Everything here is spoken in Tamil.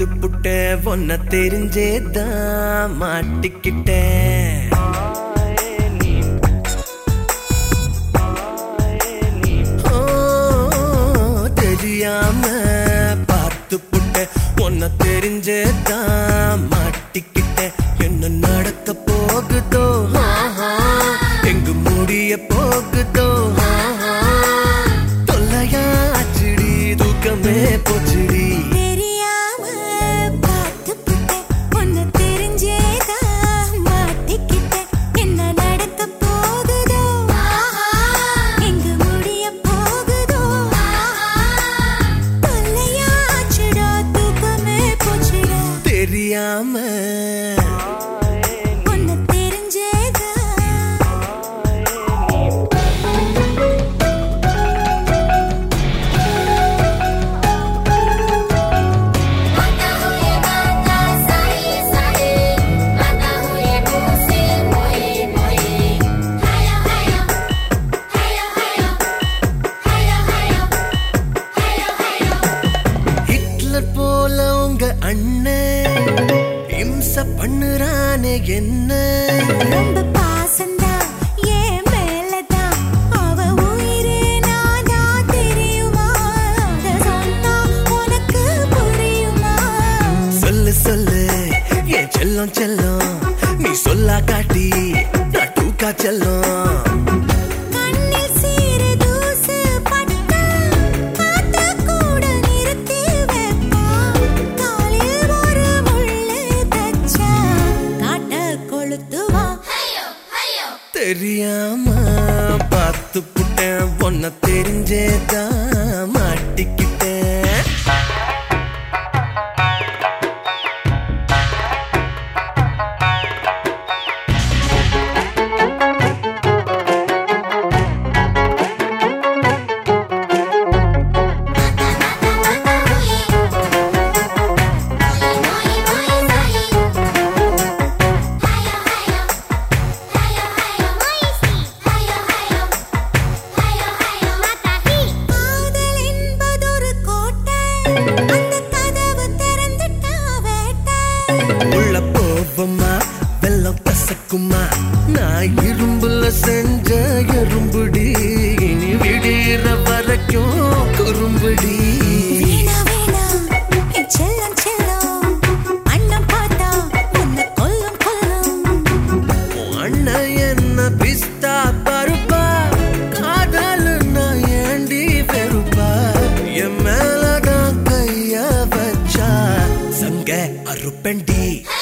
புட்டேன் ஒன்ன தெரிஞ்சேதான் மாட்டிக்கிட்டேன் ஓ, தெரியாம பார்த்து புட்டேன் ஒன்ன தெரிஞ்சேதான் மாட்டிக்கிட்டேன் என்ன நடக்க போகுதோ ஆஹா, எங்கு முடிய போகுதோ ஆஹா, தொல்லையாச்சுடி தூக்கமே போச்சுடி தெரியாம பார்த்து புட்டேன் உன்னை தெரிஞ்சேதான் மாட்டிக்கிட்டேன் என்ன நடக்க போகுதோ எங்க முடிய போகுதோ தொல்லையாச்சுடா தூக்கமே போச்சுடா தெரியாம உன்னை தெரிஞ்சேதான் Mata huye mata sahi sahi Mata huye musi moi moi Hayo hayo Hayo hayo Hayo hayo Hayo hayo Hitler போல உங்க அண்ணன் இம்ச பண்ணுறானே என்ன ரொம்ப பாசந்தா என் மேலதான் அவ உயிரே நானா தெரியுமா அத சொன்னா உனக்கு புரியுமா சொல்லு சொல்லு என் செல்லம் செல்லம் நீ சொல்லா காட்டி நான் டூக்கா செல்லம் கண்ணில் சீறு தூசு பட்டா காத்த கூட நிறுத்தி வைப்பான் காலில் ஒரு முள்ளு தச்சா காட்ட கொளுத்துவான் Hayo hayo தெரியாம பார்த்து புட்டேன் பொண்ண தெரிஞ்சேதான் மாட்டிக்கிட்டேன் Moi moi sahi Hayo hayo Hayo hayo Moisi Hayo hayo Hayo hayo Mata hi காதல் என்பதொரு கோட்டை அந்த கதவு திறந்துட்டா வேட்டை உள்ள போவமா வெள்ளம் கசக்குமா நான் இரும்புல செஞ்ச எறும்புடி இனி விடிற வரைக்கும் குறும்புடி வீணா வீணா என் செல்லம் செல்லம் அண்ணன் பார்த்தா உன்னை கொல்லும் கொல்லும் உன் அண்ணன் என்ன பிஸ்தா பருப்பா காதல் நான் ஏண்டி பெருப்பா என் மேலதான் கைய வச்சா சங்க அருப்பண்டி